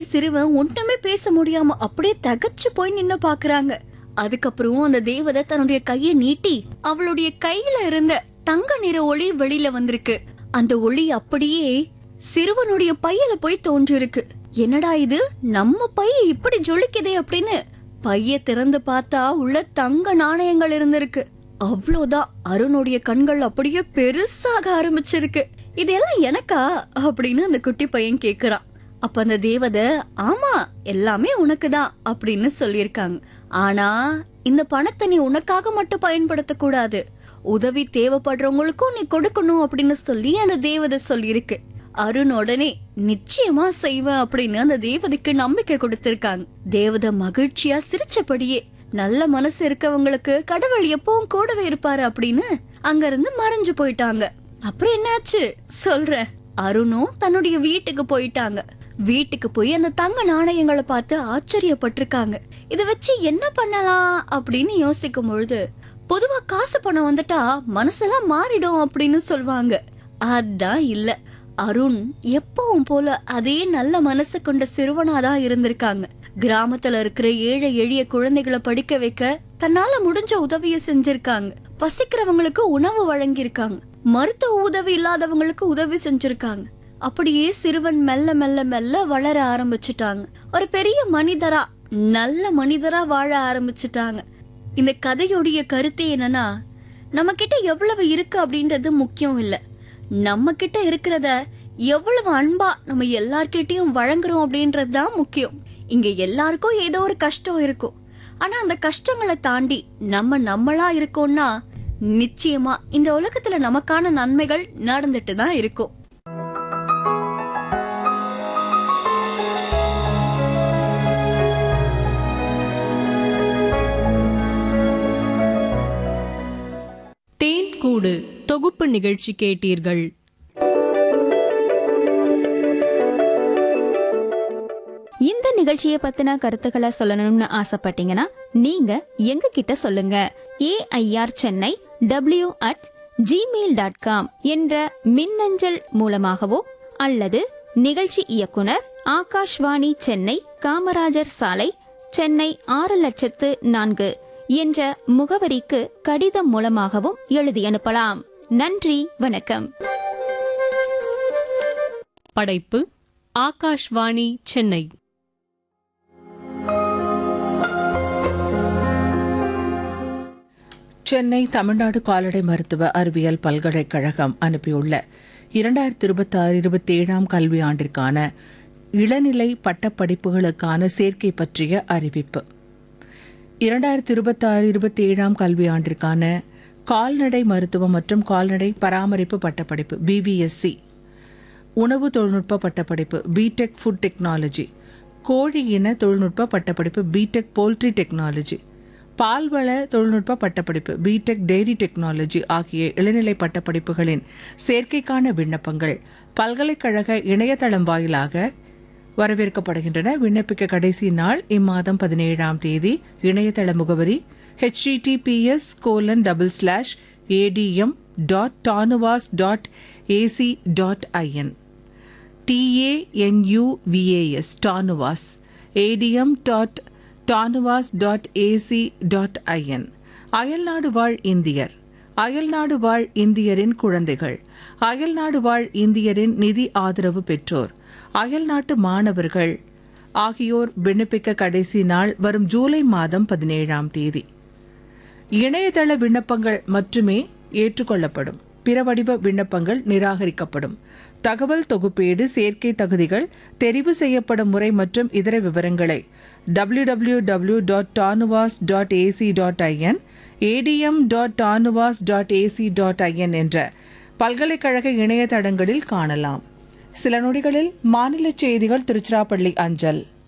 சிறுவன் ஒண்ணுமே பேச முடியாம அப்படியே தகச்சு போய் நின்னு பாக்குறாங்க அதுக்கப்புறம் அந்த தேவதை தன்னுடைய கைய நீட்டி அவளுடைய கையில இருந்த தங்க நிற ஒளி வெளியில வந்திருக்கு அந்த ஒளி அப்படியே சிறுவனுடைய பையில போய் தோன்றிருக்கு என்னடா இது நம்ம பை இப்படி ஜொலிக்குதே அப்படின்னு பைய திறந்து பார்த்தா உள்ள தங்க நாணயங்கள் இருந்திருக்கு அவ்வளவுதான் அருணுடைய கண்கள் அப்படியே பெருசாக ஆரம்பிச்சிருக்கு இதெல்லாம் எனக்கா அப்படின்னு அந்த குட்டி பையன் கேக்குறான் அப்ப அந்த தேவதை ஆமா எல்லாமே உனக்குதான் அப்படின்னு சொல்லியிருக்காங்க ஆனா இந்த பணத்தை நீ உனக்காக மட்டும் பயன்படுத்த கூடாது உதவி தேவைப்படுறவங்களுக்கும் நீ கொடுக்கணும் அப்படின்னு சொல்லி அந்த தேவதை சொல்லியிருக்கு அருண் உடனே நிச்சயமா செய்வேன் அப்படின்னு அந்த தேவதைக்கு நம்பிக்கை கொடுத்திருக்காங்க தேவதை மகிழ்ச்சியா சிரிச்சபடியே நல்ல மனசு இருக்கவங்களுக்கு கடவுள் எப்பவும் கூடவே இருப்பாரு அப்படின்னு அங்க இருந்து மறைஞ்சு போயிட்டாங்க அப்புறம் என்னாச்சு சொல்றேன் அருணும் தன்னுடைய வீட்டுக்கு போயிட்டாங்க வீட்டுக்கு போய் அந்த தங்க நாணயங்களை பார்த்து ஆச்சரியப்பட்டிருக்காங்க இத வச்சு என்ன பண்ணலாம் அப்படின்னு யோசிக்கும் பொழுது பொதுவா காசு பணம் வந்துட்டா மனசெல்லாம் மாறிடும் அப்படின்னு சொல்லுவாங்க அதான் இல்ல அருண் எப்பவும் போல அதே நல்ல மனசு கொண்ட சிறுவனாதான் இருந்திருக்காங்க கிராமத்துல இருக்கிற ஏழை எளிய குழந்தைகளை படிக்க வைக்க தன்னால முடிஞ்ச உதவிய செஞ்சிருக்காங்க பசிக்கிறவங்களுக்கு உணவு வழங்கியிருக்காங்க மருத்துவ உதவி இல்லாதவங்களுக்கு உதவி செஞ்சிருக்காங்க அப்படியே சிறுவன் மெல்ல மெல்ல மெல்ல வளர ஆரம்பிச்சுட்டாங்க ஒரு பெரிய மனிதரா நல்ல மனிதரா வாழ ஆரம்பிச்சுட்டாங்க இந்த கதையுடைய கருத்தே என்னன்னா நம்ம கிட்ட எவ்வளவு இருக்கு அப்படின்றது முக்கியம் இல்ல நம்ம கிட்ட இருக்கிறத எவ்வளவு அன்பா நம்ம எல்லார்கிட்டயும் வழங்குறோம் அப்படின்றது தான் முக்கியம் இங்க எல்லாருக்கும் ஏதோ ஒரு கஷ்டம் இருக்கும் ஆனா அந்த கஷ்டங்களை தாண்டி நம்ம நம்மளா இருக்கோம்னா நிச்சயமா இந்த உலகத்துல நமக்கான நன்மைகள் நடந்துட்டு தான் இருக்கும் தேன் கூடு தொகுப்பு நிகழ்ச்சி கேட்டீர்கள் இந்த நிகழ்ச்சியை பத்தின கருத்துக்களை சொல்லணும்னு ஆசைப்பட்டீங்கன்னா நீங்க எங்க கிட்ட சொல்லுங்க AIR Chennai W at Gmail dot com என்ற மின்னஞ்சல் மூலமாகவோ அல்லது நிகழ்ச்சி இயக்குனர் ஆகாஷ்வாணி சென்னை காமராஜர் சாலை சென்னை ஆறு லட்சத்து நான்கு என்ற முகவரிக்கு கடிதம் மூலமாகவும் எழுதி அனுப்பலாம் நன்றி வணக்கம் படைப்பு ஆகாஷ்வாணி சென்னை சென்னை தமிழ்நாடு கால்நடை மருத்துவ அறிவியல் பல்கலைக்கழகம் அனுப்பியுள்ள இரண்டாயிரத்தி இருபத்தாறு இருபத்தி ஏழாம் கல்வியாண்டிற்கான இளநிலை பட்டப்படிப்புகளுக்கான சேர்க்கை பற்றிய அறிவிப்பு இரண்டாயிரத்தி இருபத்தாறு இருபத்தி ஏழாம் கல்வியாண்டிற்கான கால்நடை மருத்துவம் மற்றும் கால்நடை பராமரிப்பு பட்டப்படிப்பு பிபிஎஸ்சி உணவு தொழில்நுட்ப பட்டப்படிப்பு பிடெக் ஃபுட் டெக்னாலஜி கோழி இன தொழில்நுட்ப பட்டப்படிப்பு பிடெக் போல்ட்ரி டெக்னாலஜி பால்வள தொழில்நுட்ப பட்டப்படிப்பு பிடெக் டெய்ரி டெக்னாலஜி ஆகிய இளநிலை பட்டப்படிப்புகளின் சேர்க்கைக்கான விண்ணப்பங்கள் பல்கலைக்கழக இணையதளம் வாயிலாக வரவேற்கப்படுகின்றன விண்ணப்பிக்க கடைசி நாள் இம்மாதம் பதினேழாம் தேதி இணையதள முகவரி https colon double slash ATM dot TANUVAS dot AC dot IN TANUVAS TANUVAS ATM dot TANUVAS dot AC dot IN அயல்நாடு வாழ் இந்தியர் அயல்நாடு வாழ் இந்தியரின் குழந்தைகள் அயல்நாடு வாழ் இந்தியரின் நிதி ஆதரவு பெற்றோர் அயல்நாட்டு மாணவர்கள் ஆகியோர் விண்ணப்பிக்க கடைசி நாள் வரும் ஜூலை மாதம் பதினேழாம் தேதி இணையதள விண்ணப்பங்கள் மட்டுமே ஏற்றுக்கொள்ளப்படும் பிற வடிவ விண்ணப்பங்கள் நிராகரிக்கப்படும் தகவல் தொகுப்பீடு சேர்க்கை தகுதிகள் தெரிவு செய்யப்படும் முறை மற்றும் இதர விவரங்களை W W W dot TANUVAS dot AC dot IN ATM dot TANUVAS dot AC dot IN என்ற பல்கலைக்கழக இணையதளங்களில் காணலாம் சில நொடிகளில் மாநில செய்திகள் திருச்சிராப்பள்ளி அஞ்சல்